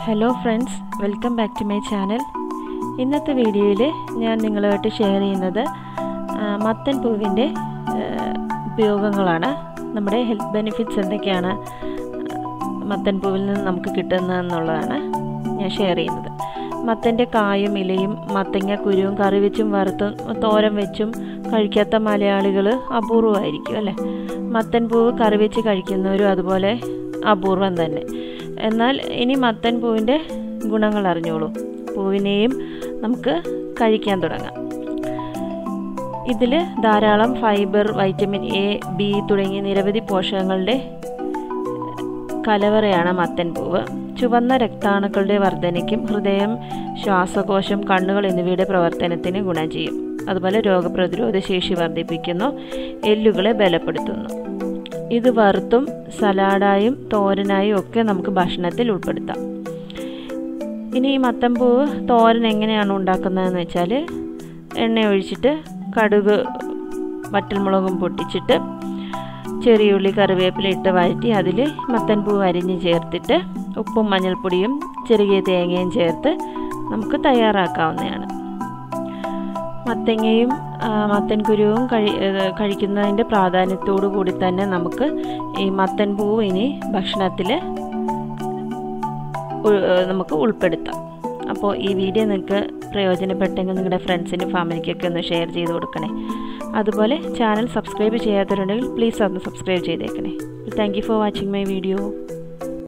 hello friends welcome back to my channel ഇന്നത്തെ വീഡിയോയിൽ ഞാൻ നിങ്ങളുമായിട്ട് ഷെയർ ചെയ്യുന്നത് ആ, മത്തൻ പൂവിൻ്റെ ആ, ഉപയോഗങ്ങളാണ് നമ്മുടെ ഹെൽത്ത് ബെനിഫിറ്റ്സ് എന്തൊക്കെയാണ് മത്തൻ പൂവിൽ നിന്ന് നമുക്ക് കിട്ടുന്നതെന്നുള്ളതാണ് ഞാൻ ഷെയർ ചെയ്യുന്നത് മത്തൻ്റെ കായും ഇലയും മത്തങ്ങ കുരുവും കറി വെച്ചും വറുത്തും തോരൻ വെച്ചും കഴിക്കാത്ത മലയാളികൾ അപൂർവമായിരിക്കും അല്ലേ മത്തൻ പൂവ് കറി വെച്ച് കഴിക്കുന്നവരും അതുപോലെ അപൂർവം തന്നെ എന്നാൽ ഇനി മത്തൻ പൂവിൻ്റെ ഗുണങ്ങൾ അറിഞ്ഞോളൂ പൂവിനെയും നമുക്ക് കഴിക്കാൻ തുടങ്ങാം ഇതിൽ ധാരാളം ഫൈബർ വൈറ്റമിൻ എ ബി തുടങ്ങിയ നിരവധി പോഷകങ്ങളുടെ കലവറയാണ് മത്തൻ പൂവ് ചുവന്ന രക്താണുക്കളുടെ വർധനയ്ക്കും ഹൃദയം ശ്വാസകോശം കണ്ണുകൾ എന്നിവയുടെ പ്രവർത്തനത്തിന് ഗുണം ചെയ്യും അതുപോലെ രോഗപ്രതിരോധ ശേഷി വർദ്ധിപ്പിക്കുന്നു എല്ലുകളെ ബലപ്പെടുത്തുന്നു ഇത് വറുത്തും സലാഡായും തോരനായും ഒക്കെ നമുക്ക് ഭക്ഷണത്തിൽ ഉൾപ്പെടുത്താം ഇനി ഈ മത്തമ്പൂവ് തോരൻ എങ്ങനെയാണ് ഉണ്ടാക്കുന്നതെന്ന് വെച്ചാൽ എണ്ണ ഒഴിച്ചിട്ട് കടുക് വറ്റൽമുളകും പൊട്ടിച്ചിട്ട് ചെറിയ ഉള്ളി കറിവേപ്പില ഇട്ട് വഴറ്റി അതിൽ മത്തൻപൂ അരിഞ്ഞ് ചേർത്തിട്ട് ഉപ്പും മഞ്ഞൾപ്പൊടിയും ചെറിയ തേങ്ങയും ചേർത്ത് നമുക്ക് തയ്യാറാക്കാവുന്നതാണ് മത്തങ്ങയും ആ, മത്തൻ കുരുവും കഴി ഏത് കഴിക്കുന്നതിൻ്റെ പ്രാധാന്യത്തോടു കൂടി തന്നെ നമുക്ക് ഈ മത്തൻ പൂവ് ഇനി ഭക്ഷണത്തിൽ ഉൾ- ഏ, നമുക്ക് ഉൾപ്പെടുത്താം അപ്പോൾ ഈ വീഡിയോ നിങ്ങൾക്ക് പ്രയോജനപ്പെട്ടെങ്കിൽ നിങ്ങളുടെ ഫ്രണ്ട്സിനും ഫാമിലിക്കൊക്കെ ഒന്ന് ഷെയർ ചെയ്ത് കൊടുക്കണേ അതുപോലെ ചാനൽ സബ്സ്ക്രൈബ് ചെയ്യാത്തവരുണ്ടെങ്കിൽ പ്ലീസ് ഒന്ന് സബ്സ്ക്രൈബ് ചെയ്തേക്കണേ thank you for watching my video